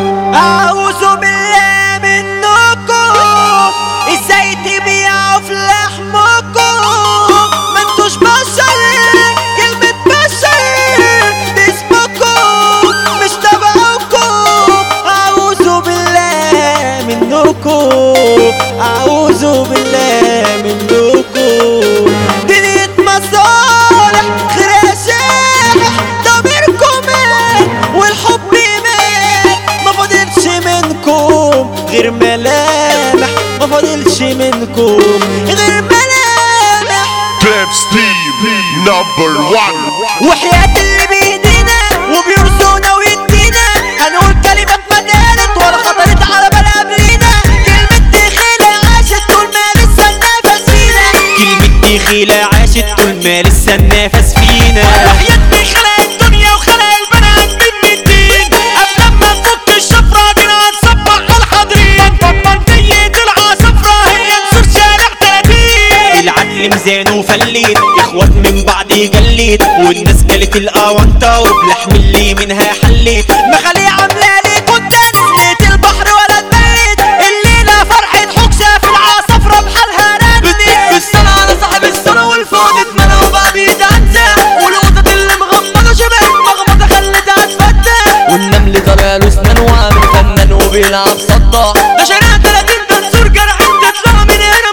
أعوذ بالله منكم ازاي تبيعوا في لحمكم ما انتوش بشر كلمة بشر دي اسمكم مش تبعكم أعوذ بالله منكم أعوذ بالله منكم دنيا مصالح خير شاح ضميركم مات والحب مات ما فاضلش منكم غير ملامح ما فاضلش منكم غير ملامح Pimp Steve, number one. وحياة اللي بيدينا وبيرزقنا ويدينا هنقول كلمات ما اتقالت ولا خطرت على بال قبلينا كلمة دخيلة عاشت طول ما لسه النفس فينا كلمة دخيلة عاشت طول ما لسه النفس فينا وحياتني خلق الدنيا وخلق البني ادمين من الدين قبل ما نفك الشفرة دينا هنصبح على الحاضرين منطقية العصفرة هي نصور شارع 30 العدل ميزان وفليت اخوات من بعض جليت والناس كلت الاونطه وبلحم اللي منها حليت مخالي عامله لي كنت نزلت البحر ولا اتبلت الليله فرحه حكسه في العصفره بحالها ردت بالسنه على صاحب السنه والفوق اتمنى وبقى بيتعزى والقطط اللي مغمضه شبهت مغمضه خلتها تفتح والنمل طالع له اسنان وعامل فنان وبيلعب صدع ده شارع 30 دنسور جرح تطلع من هنا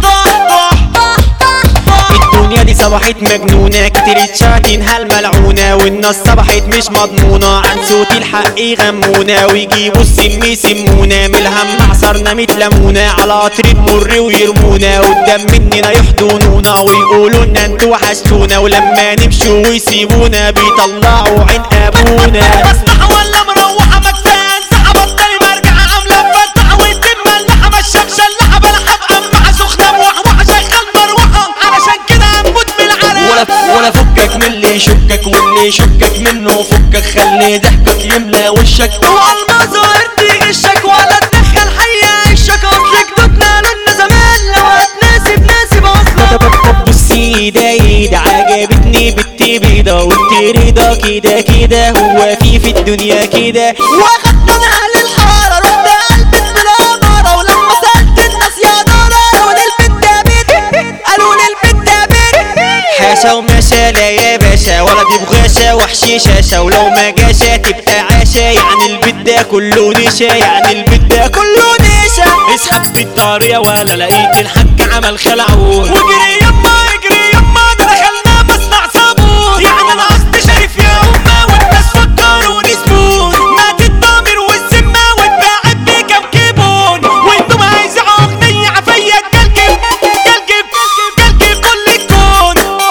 متصدع الدنيا دي صبحت مجنونة كترت شاتينها الملعونة والناس صبحت مش مضمونة عن صوت الحق يغمونا ويجيبوا السم يسمونا من الهم عصرنا متلمونا على قطر المر ويرمونا قدام مننا يحضنونا ويقولوا لنا انتوا وحشتونا ولما نمشوا ويسيبونا بيطلعوا عين ابونا بسمع ولا مروحة مكفاية انسحب بطلي مرجع عاملة مفتحة والدم ملحة مشاك شلحة بلحة بقمعة سخنة موحوحة شغال مروحة علشان كده هنموت من العرق ولا ولا فكك من اللي يشكك واللي يشكك منه فكك خلي ضحكك يملى وشك والمظاهر تغشك ولا تدخل حي عيشك اصلك دوتنا لنا زمان لو هتناسب ناسب اصلا طب بصي ده ايه ده عجبتني بنتي بيضة وانت رضا كده كده هو في في الدنيا كده واخدت انا اهل الحارة رحت قلبت بالامارة ولما سألت الناس يا دارة قالوا للبنت يا بنت قالوا للبنت يا بنت حاشا ومشا لا يا باشا ولا دي بغاشا وحشيشاشا ولو ما جاشا تبقى عاشا يعني البيت ده كله نشا يعني البيت ده كله نشا اسحب في الطريق ولا لقيت الحاج عمل خلعون واجري يما اجري يما ده دخلنا مصنع صابون يعني انا قصدي شايف يا امه والناس فكروني زبون مات الضمير والذمه واتباعت بكام كيبون وانتم هيزعوا اغنيه عفيه تجلجب جلجب جلجب كل الكون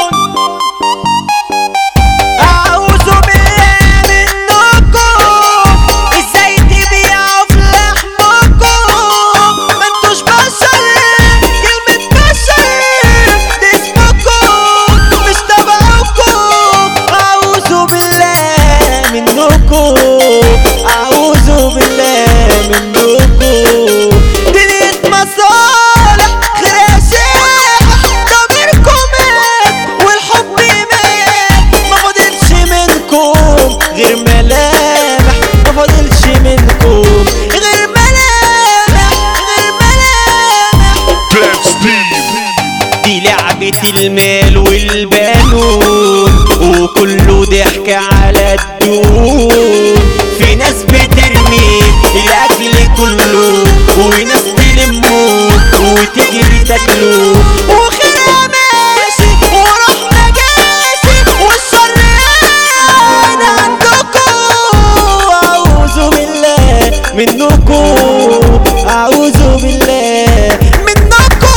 أعوذ بالله منكم ازاي تبيعوا في لحمكم ما انتوش بشر كلمة بشر دي اسمكم مش تبعكم أعوذ بالله منكم أعوذ بالله منكم دنيا مصالح خير شاح ضميركم مات والحب مات ما فاضلش منكم غير ملامح ما فاضلش منكم غير ملامح غير ملامح Pimp Steve, دي لعبة المال والبنون وكله ضحك على الدون في ناس بترمي الأكل كله وناس تلمه وتجري تاكله وخيرها ماشي ورحمة جاشي والشر قاعد عندكم أعوذ بالله منكم أعوذ بالله منكم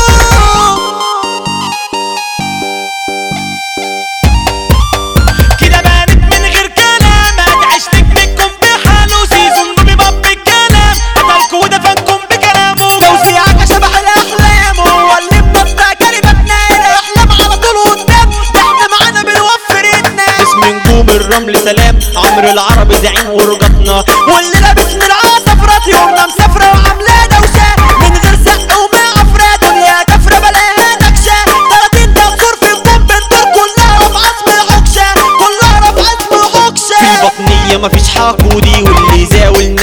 كده بانت من غير كلام هتعيشتك منكم بحاله سيزون بيبي باب الكلام قتلكوا ودفنكم بكلامه توزيعك شبح الاحلام هو اللي بنطق كلماتنا الاحلام على طول قدام احنا معانا بنوفر الناس اسم نجوم الرمل سلام عمرو العربي زعيم ورجتنا واللي لابس من العصفرات يومنا مسافر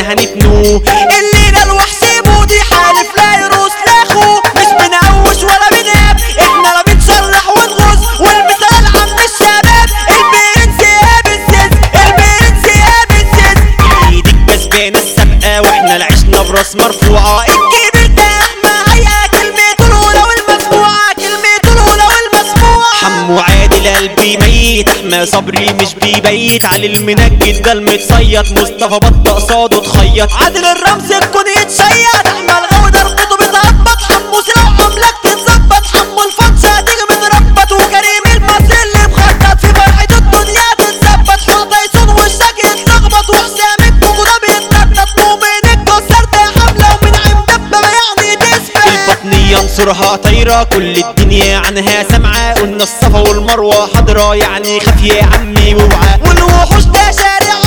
هنتنو اللي نال وحسيبه دي حالف لا يروس لاخو مش بنقوش ولا بناب احنا لا بنشرح ونغوص والمثال عم الشباب البرنس يا بالسيس البرنس يا بالسيس ايدك كسبانة السابقة واحنا العشنا براس مرفوعة الكبير ده احمى هيا كلمته الاولى والمسموعه كلمته الاولى والمسموعه حمو عادل قلبي ميت احمى صبري مش بيبيت علي المنجد ده المتصيط مصطفى بطة قصاده تخيط عادل الرمز الكون يتشيد احمى الغاوي ضربته بتهبط حمو سلاح عملك تتظبط حمو الفنشة تيجي متربط وكريم المصري اللي مخطط في فرحة الدنيا تتثبت حوض يسون وشك يتلخبط وحسام الكوكو ده بيتنطط مؤمن الكسر ده حملة ومن عين دبة يعني تثبت البطنية انصرها طايرة كل الدنيا عنها سامعة قلنا الصفا والمروة حضرة يعني خاف يا عمي واوعى والوحوش ده شارع